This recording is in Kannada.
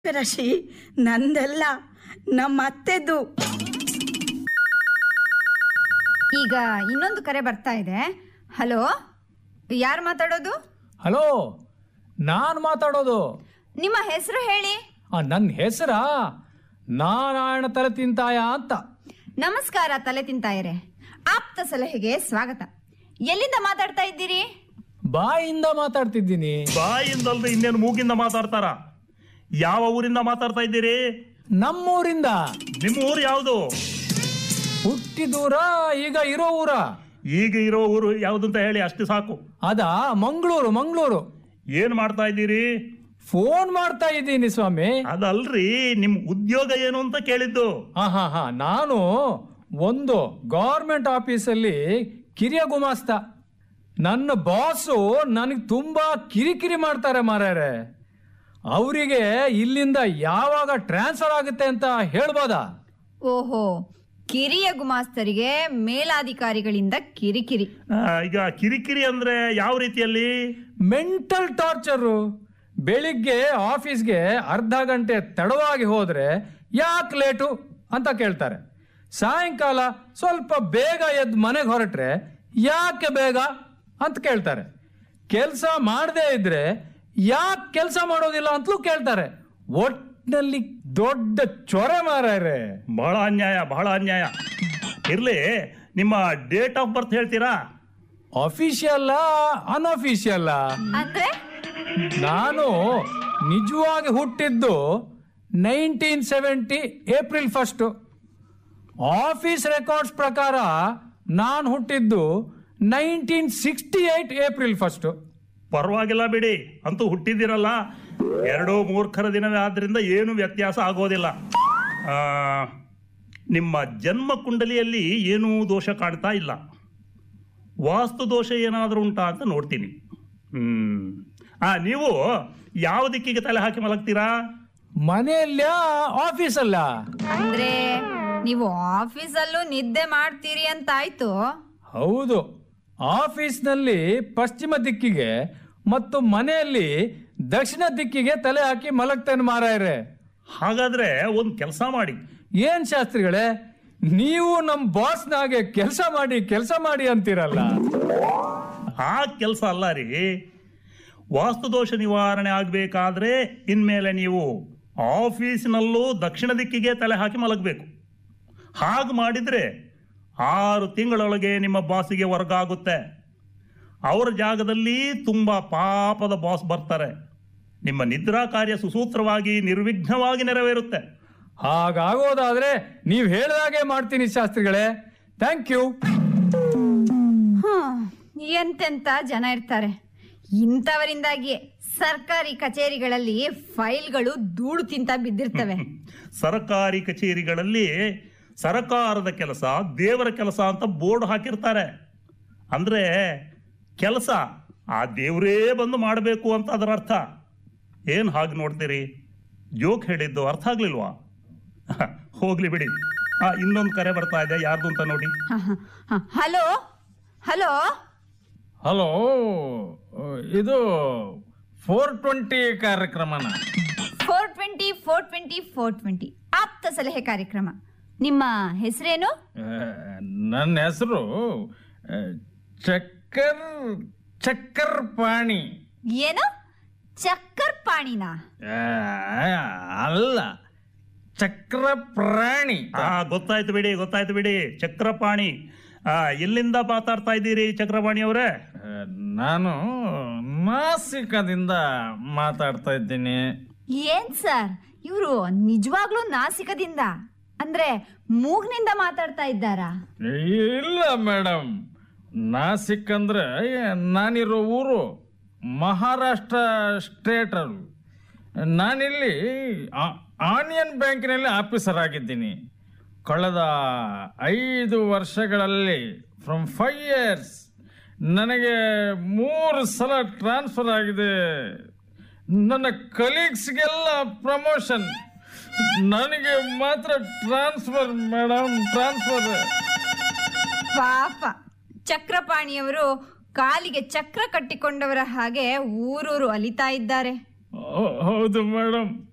ರಾಶಿ ನಂದಲ್ಲ ನಮ್ಮ ಅತ್ತೆದು ಈಗ ಇನ್ನೊಂದು ಕರೆ ಬರ್ತಾ ಇದೆ ಹಲೋ ಯಾರು ಮಾತಾಡೋದು ಹಲೋ ನಾನು ಮಾತಾಡೋದು ನಿಮ್ಮ ಹೆಸರು ಹೇಳಿ ನನ್ನ ಹೆಸರ ನಾರಾಯಣ ತಲೆ ತಿಂತಾಯ ಅಂತ ನಮಸ್ಕಾರ ತಲೆ ತಿಂತಾಯರೆ ಆಪ್ತ ಸಲಹೆಗೆ ಸ್ವಾಗತ ಎಲ್ಲಿಂದ ಮಾತಾಡ್ತಾ ಇದ್ದೀರಿ ಬಾಯಿಂದ ಮಾತಾಡ್ತಿದ್ದೀನಿ ಬಾಯಿಂದಲ್ದೆ ಇನ್ನೇನು ಮೂಗಿಂದ ಮಾತಾಡ್ತಾರ ಯಾವ ಊರಿಂದ ಮಾತಾಡ್ತಾ ಇದ್ದೀರಿ ನಮ್ಮೂರಿಂದ ನಿಮ್ಮ ಊರು ಯಾವುದು ಹುಟ್ಟಿದೂರ ಈಗ ಇರೋ ಊರ ಈಗ ಇರೋ ಊರು ಯಾವುದು ಅಂತ ಹೇಳಿ ಅಷ್ಟು ಸಾಕು ಅದ ಮಂಗಳೂರು ಮಂಗಳೂರು ಏನ್ ಮಾಡ್ತಾ ಇದ್ದೀರಿ ಫೋನ್ ಮಾಡ್ತಾ ಇದ್ದೀನಿ ಸ್ವಾಮಿ ಅದಲ್ರಿ ನಿಮ್ ಉದ್ಯೋಗ ಏನು ಅಂತ ಕೇಳಿದ್ದು ಹಾ ಹಾ ಹಾ ನಾನು ಒಂದು ಗೌರ್ಮೆಂಟ್ ಆಫೀಸಲ್ಲಿ ಕಿರಿಯ ಗುಮಾಸ್ತ ನನ್ನ ಬಾಸು ನನಗೆ ತುಂಬಾ ಕಿರಿಕಿರಿ ಮಾಡ್ತಾರೆ ಮಾರ್ಯಾರೆ ಅವರಿಗೆ ಇಲ್ಲಿಂದ ಯಾವಾಗ ಟ್ರಾನ್ಸ್ಫರ್ ಆಗುತ್ತೆ ಅಂತ ಹೇಳ್ಬೋದಾ ಓಹೋ ಕಿರಿಯ ಗುಮಾಸ್ತರಿಗೆ ಮೇಲಾಧಿಕಾರಿಗಳಿಂದ ಕಿರಿಕಿರಿ ಆ, ಈಗ ಕಿರಿಕಿರಿ ಅಂದ್ರೆ ಯಾವ ರೀತಿಯಲ್ಲಿ ಮೆಂಟಲ್ ಟಾರ್ಚರು ಬೆಳಿಗ್ಗೆ ಆಫೀಸ್ಗೆ ಅರ್ಧ ಗಂಟೆ ತಡವಾಗಿ ಹೋದ್ರೆ ಯಾಕೆ ಲೇಟು ಅಂತ ಕೇಳ್ತಾರೆ ಸಾಯಂಕಾಲ ಸ್ವಲ್ಪ ಬೇಗ ಎದ್ದು ಮನೆಗೆ ಹೊರಟ್ರೆ ಯಾಕೆ ಬೇಗ ಅಂತ ಕೇಳ್ತಾರೆ ಕೆಲಸ ಮಾಡದೇ ಇದ್ರೆ ಯಾಕೆ ಕೆಲಸ ಮಾಡೋದಿಲ್ಲ ಅಂತಲೂ ಕೇಳ್ತಾರೆ ಒಟ್ಟಿನಲ್ಲಿ ದೊಡ್ಡ ಚೊರೆ ಮಾರಾರೆ ಬಹಳ ಅನ್ಯಾಯ ಬಹಳ ಅನ್ಯಾಯ ಇರ್ಲಿ ನಿಮ್ಮ ಡೇಟ್ ಆಫ್ ಬರ್ತ್ ಹೇಳ್ತೀರಾ ಅಫಿಷಿಯಲ್ಲ ಅನ್ಅಫಿಷಿಯಲ್ಲ ಅಂದ್ರೆ ನಾನು ನಿಜವಾಗಿ ಹುಟ್ಟಿದ್ದು nineteen seventy April first office records ಪ್ರಕಾರ ನಾನು ಹುಟ್ಟಿದ್ದು nineteen sixty eight April first ಪರವಾಗಿಲ್ಲ ಬಿಡಿ ಅಂತೂ ಹುಟ್ಟಿದ್ದೀರಲ್ಲ ಎರಡೂ ಮೂರ್ಖರ ದಿನವೇ ಆದ್ರಿಂದ ಏನು ವ್ಯತ್ಯಾಸ ಆಗೋದಿಲ್ಲ ಆ, ನಿಮ್ಮ ಜನ್ಮ ಕುಂಡಲಿಯಲ್ಲಿ ಏನೂ ದೋಷ ಕಾಣ್ತಾ ಇಲ್ಲ ವಾಸ್ತು ದೋಷ ಏನಾದರೂ ಉಂಟಾ ಅಂತ ನೋಡ್ತೀನಿ ಹ್ಮ್ ಆ ನೀವು ಯಾವ ದಿಕ್ಕಿಗೆ ತಲೆ ಹಾಕಿ ಮಲಗ್ತೀರಾ ಮನೆಯಲ್ಲ ಆಫೀಸಲ್ಲ ಅಂದ್ರೆ ನೀವು ಆಫೀಸಲ್ಲೂ ನಿದ್ದೆ ಮಾಡ್ತೀರಿ ಅಂತ ಆಯ್ತು ಹೌದು ಆಫೀಸ್ನಲ್ಲಿ ಪಶ್ಚಿಮ ದಿಕ್ಕಿಗೆ ಮತ್ತು ಮನೆಯಲ್ಲಿ ದಕ್ಷಿಣ ದಿಕ್ಕಿಗೆ ತಲೆ ಹಾಕಿ ಮಲಗ್ತೇನೆ ಮಾರಾಯರೆ ಹಾಗಾದ್ರೆ ಒಂದು ಕೆಲಸ ಮಾಡಿ ಏನ್ ಶಾಸ್ತ್ರಿಗಳೇ ನೀವು ನಮ್ಮ ಬಾಸ್ನಾಗೆ ಕೆಲಸ ಮಾಡಿ ಕೆಲಸ ಮಾಡಿ ಅಂತೀರಲ್ಲ ಆ ಕೆಲಸ ಅಲ್ಲ ರೀ ವಾಸ್ತುದೋಷ ನಿವಾರಣೆ ಆಗಬೇಕಾದ್ರೆ ಇನ್ಮೇಲೆ ನೀವು ಆಫೀಸಿನಲ್ಲೂ ದಕ್ಷಿಣ ದಿಕ್ಕಿಗೆ ತಲೆ ಹಾಕಿ ಮಲಗಬೇಕು ಹಾಗೆ ಮಾಡಿದರೆ ಆರು ತಿಂಗಳೊಳಗೆ ನಿಮ್ಮ ಬಾಸಿಗೆ ವರ್ಗ ಆಗುತ್ತೆ ಅವರ ಜಾಗದಲ್ಲಿ ತುಂಬ ಪಾಪದ ಬಾಸ್ ಬರ್ತಾರೆ ನಿಮ್ಮ ನಿದ್ರಾ ಕಾರ್ಯ ಸುಸೂತ್ರವಾಗಿ ನಿರ್ವಿಘ್ನವಾಗಿ ನೆರವೇರುತ್ತೆ ಹಾಗಾಗೋದಾದ್ರೆ ನೀವು ಹೇಳ್ದಾಗೆ ಮಾಡ್ತೀನಿ ಶಾಸ್ತ್ರಿಗಳೇ ಥ್ಯಾಂಕ್ ಯು ಹ್ಮ್ ಎಂತೆಂತ ಜನ ಇರ್ತಾರೆ ಇಂಥವರಿಂದಾಗಿಯೇ ಸರ್ಕಾರಿ ಕಚೇರಿಗಳಲ್ಲಿ ಫೈಲ್ಗಳು ಧೂಳು ತಿಂತ ಬಿದ್ದಿರ್ತವೆ ಸರ್ಕಾರಿ ಕಚೇರಿಗಳಲ್ಲಿ ಸರಕಾರದ ಕೆಲಸ ದೇವರ ಕೆಲಸ ಅಂತ ಬೋರ್ಡ್ ಹಾಕಿರ್ತಾರೆ ಅಂದ್ರೆ ಕೆಲಸ ಆ ದೇವರೇ ಬಂದು ಮಾಡಬೇಕು ಅಂತ ಅದರ ಅರ್ಥ ಏನು ಹಾಗೆ ನೋಡ್ತೀರಿ ಜೋಕ್ ಹೇಳಿದ್ದು ಅರ್ಥ ಆಗ್ಲಿಲ್ವಾ ಹೋಗ್ಲಿ ಬಿಡಿ ಆ ಇನ್ನೊಂದು ಕರೆ ಬರ್ತಾ ಇದೆ ಯಾರ್ದು ಅಂತ ನೋಡಿ ಹ, ಹ, ಹ. ಹಲೋ ಹಲೋ ಹಲೋ ಇದು ಫೋರ್ ಟ್ವೆಂಟಿ ಕಾರ್ಯಕ್ರಮನ four twenty four twenty four twenty ಆಪ್ತ ಸಲಹೆ ಕಾರ್ಯಕ್ರಮ ನಿಮ್ಮ ಹೆಸರೇನು ಆ, ನನ್ನ ಹೆಸರು ಚಕ್ಕರ್ ಚಕ್ಕರ್ ಪಾಣಿ ಏನು ಚಕ್ಕರ್ ಪಾಣಿನ ಆ, ಅಲ್ಲ ಚಕ್ರ ಪ್ರಾಣಿ ಆ ಗೊತ್ತಾಯ್ತು ಬಿಡಿ ಗೊತ್ತಾಯ್ತು ಬಿಡಿ ಚಕ್ರಪಾಣಿ ಆ ಎಲ್ಲಿಂದ ಮಾತಾಡ್ತಾ ಇದ್ದೀರಿ ಚಕ್ರಪಾಣಿ ಅವರೇ ಆ, ನಾನು ನಾಸಿಕದಿಂದ ಮಾತಾಡ್ತಾ ಇದ್ದೀನಿ ಏನ್ ಸರ್ ಇವರು ನಿಜವಾಗ್ಲೂ ನಾಸಿಕದಿಂದ ಅಂದ್ರೆ ಮೂಗ್ನಿಂದ ಮಾತಾಡ್ತಾ ಇದ್ದಾರಾ ಇಲ್ಲ ಮೇಡಮ್ ನಾಸಿಕ್ ಅಂದ್ರೆ ನಾನಿರೋ ಊರು ಮಹಾರಾಷ್ಟ್ರ ಸ್ಟೇಟ್ ಅದು ನಾನಿಲ್ಲಿ ಆ- ಆನಿಯನ್ ಬ್ಯಾಂಕಿನಲ್ಲಿ ಆಫೀಸರ್ ಆಗಿದ್ದೀನಿ ಕಳೆದ ಐದು ವರ್ಷಗಳಲ್ಲಿ ಫ್ರಮ್ ಫೈವ್ ಇಯರ್ಸ್ ನನಗೆ ಮೂರು ಸಲ ಟ್ರಾನ್ಸ್ಫರ್ ಆಗಿದೆ ನನ್ನ ಕಲೀಗ್ಸ್ಗೆಲ್ಲ ಪ್ರಮೋಷನ್ ನನಗೆ ಮಾತ್ರ ಟ್ರಾನ್ಸ್ಫರ್ ಮೇಡಮ್ ಟ್ರಾನ್ಸ್ಫರ್ ಪಾಪ ಚಕ್ರಪಾಣಿಯವರು ಕಾಲಿಗೆ ಚಕ್ರ ಕಟ್ಟಿಕೊಂಡವರ ಹಾಗೆ ಊರೂರು ಅಲಿತಾ ಇದ್ದಾರೆ ಹೌದು ಮೇಡಮ್